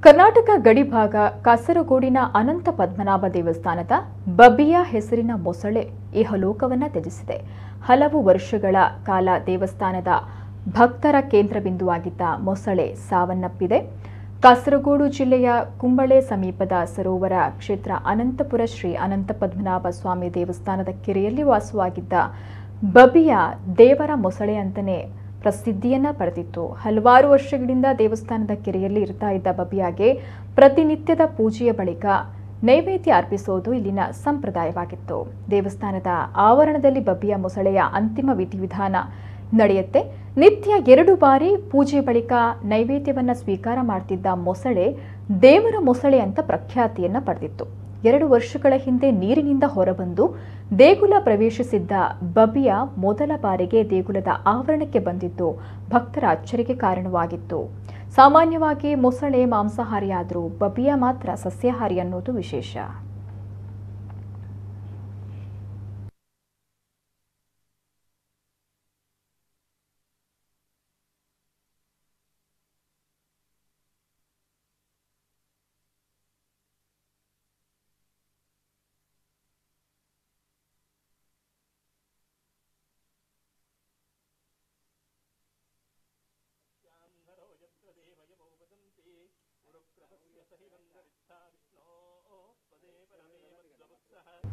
ಕರ್ನಾಟಕ ಗಡಿಭಾಗ ಕಾಸರಗೋಡಿನ ಅನಂತ ಪದ್ಮನಾಭ ದೇವಸ್ಥಾನದ ಬಬಿಯ ಹೆಸರಿನ ಮೊಸಳೆ ಇಹಲೋಕವನ್ನ ತ್ಯಜಿಸಿದೆ ಹಲವು ವರ್ಷಗಳ ಕಾಲ ದೇವಸ್ಥಾನದ ಭಕ್ತರ ಕೇಂದ್ರ ಬಿಂದುವಾಗಿದ್ದ ಮೊಸಳೆ ಸಾವನ್ನಪ್ಪಿದೆ ಕಾಸರಗೋಡು ಜಿಲ್ಲೆಯ ಕುಂಬಳೆ ಸಮೀಪದ ಸರೋವರ ಕ್ಷೇತ್ರ ಅನಂತಪುರ ಶ್ರೀ ಅನಂತ ಪದ್ಮನಾಭ ಸ್ವಾಮಿ ದೇವಸ್ಥಾನದ ಕೆರೆಯಲ್ಲಿ ವಾಸವಾಗಿದ್ದ ಬಬಿಯ ದೇವರ ಮೊಸಳೆ ಅಂತಲೇ ಪ್ರಸಿದ್ಧಿಯನ್ನ ಪಡೆದಿತ್ತು ಹಲವಾರು ವರ್ಷಗಳಿಂದ ದೇವಸ್ಥಾನದ ಕೆರೆಯಲ್ಲಿ ಇರ್ತಾ ಇದ್ದ ಬಬಿಯಾಗೆ ಪ್ರತಿನಿತ್ಯದ ಪೂಜೆಯ ಬಳಿಕ ನೈವೇದ್ಯ ಅರ್ಪಿಸೋದು ಇಲ್ಲಿನ ಸಂಪ್ರದಾಯವಾಗಿತ್ತು ದೇವಸ್ಥಾನದ ಆವರಣದಲ್ಲಿ ಬಬ್ಬಿಯ ಮೊಸಳೆಯ ಅಂತಿಮ ವಿಧಿವಿಧಾನ ನಡೆಯುತ್ತೆ ನಿತ್ಯ ಎರಡು ಬಾರಿ ಪೂಜೆ ಬಳಿಕ ನೈವೇದ್ಯವನ್ನ ಸ್ವೀಕಾರ ಮಾಡ್ತಿದ್ದ ಮೊಸಳೆ ದೇವರ ಮೊಸಳೆ ಅಂತ ಪ್ರಖ್ಯಾತಿಯನ್ನ ಪಡೆದಿತ್ತು ಎರಡು ವರ್ಷಗಳ ಹಿಂದೆ ನೀರಿನಿಂದ ಹೊರಬಂದು ದೇಗುಲ ಪ್ರವೇಶಿಸಿದ್ದ ಬಬಿಯ ಮೊದಲ ಬಾರಿಗೆ ದೇಗುಲದ ಆವರಣಕ್ಕೆ ಬಂದಿದ್ದು ಭಕ್ತರ ಅಚ್ಚರಿಗೆ ಕಾರಣವಾಗಿತ್ತು ಸಾಮಾನ್ಯವಾಗಿ ಮೊಸಳೆ ಮಾಂಸಾಹಾರಿಯಾದರೂ ಬಬಿಯ ಮಾತ್ರ ಸಸ್ಯಾಹಾರಿ ಅನ್ನೋದು ವಿಶೇಷ ्यान्धरो यत्र देवयमो वदन्ति गुरुप्रभस्य सहि वन्दरित्था विष्णो त्वदेव रमे मद्वत्सः